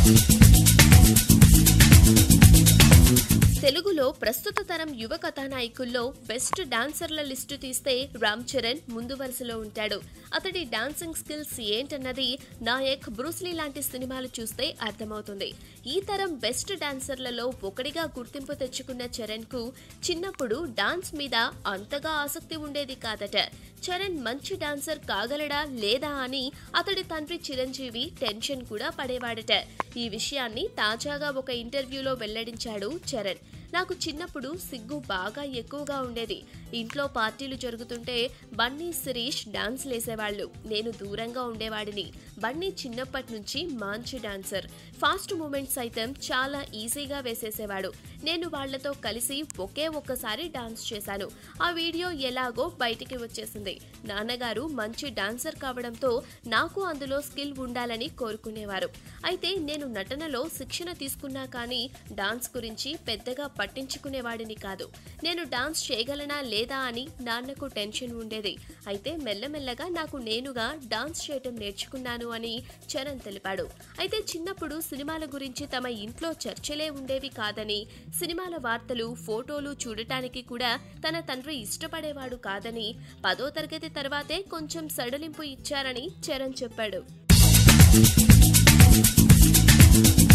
తెలుగులో ప్రస్తుత తరం యువ కథానాయకుల్లో బెస్ట్ డాన్సర్ల లిస్టు తీస్తే రామ్ చరణ్ ముందు వరుసలో ఉంటాడు అతడి డాన్సింగ్ స్కిల్స్ ఏంటన్నది నాయక్ బ్రూస్లీ లాంటి సినిమాలు చూస్తే అర్థమవుతుంది ఈ తరం బెస్ట్ డాన్సర్లలో ఒకటిగా గుర్తింపు తెచ్చుకున్న చరణ్ కు చిన్నప్పుడు డాన్స్ మీద అంతగా ఆసక్తి ఉండేది కాదట చరణ్ మంచి డాన్సర్ కాగలడా లేదా అని అతడి తండ్రి చిరంజీవి టెన్షన్ కూడా పడేవాడట ఈ విషయాన్ని తాజాగా ఒక ఇంటర్వ్యూలో వెల్లడించాడు చరణ్ నాకు చిన్నప్పుడు సిగ్గు బాగా ఎక్కువగా ఉండేది ఇంట్లో పార్టీలు జరుగుతుంటే బన్నీ శిరీష్ డాన్స్ లేసేవాళ్ళు నేను దూరంగా ఉండేవాడిని బన్నీ చిన్నప్పటి నుంచి మంచి డాన్సర్ ఫాస్ట్ మూమెంట్స్ అయితే చాలా ఈజీగా వేసేసేవాడు నేను వాళ్లతో కలిసి ఒకే ఒక్కసారి డాన్స్ చేశాను ఆ వీడియో ఎలాగో బయటికి వచ్చేసింది నాన్నగారు మంచి డాన్సర్ కావడంతో నాకు అందులో స్కిల్ ఉండాలని కోరుకునేవారు అయితే నేను నటనలో శిక్షణ తీసుకున్నా కానీ డాన్స్ గురించి పెద్దగా పట్టించుకునేవాడిని కాదు నేను డాన్స్ చేయగలనా లేదా అని నాన్నకు టెన్షన్ ఉండేది అయితే మెల్లమెల్లగా నాకు నేనుగా డాన్స్ చేయటం నేర్చుకున్నాను అని చరణ్ తెలిపాడు అయితే చిన్నప్పుడు సినిమాల గురించి తమ ఇంట్లో చర్చలే ఉండేవి కాదని సినిమాల వార్తలు ఫోటోలు చూడటానికి కూడా తన తండ్రి ఇష్టపడేవాడు కాదని పదో తరగతి తర్వాతే కొంచెం సడలింపు ఇచ్చారని చరణ్ చెప్పాడు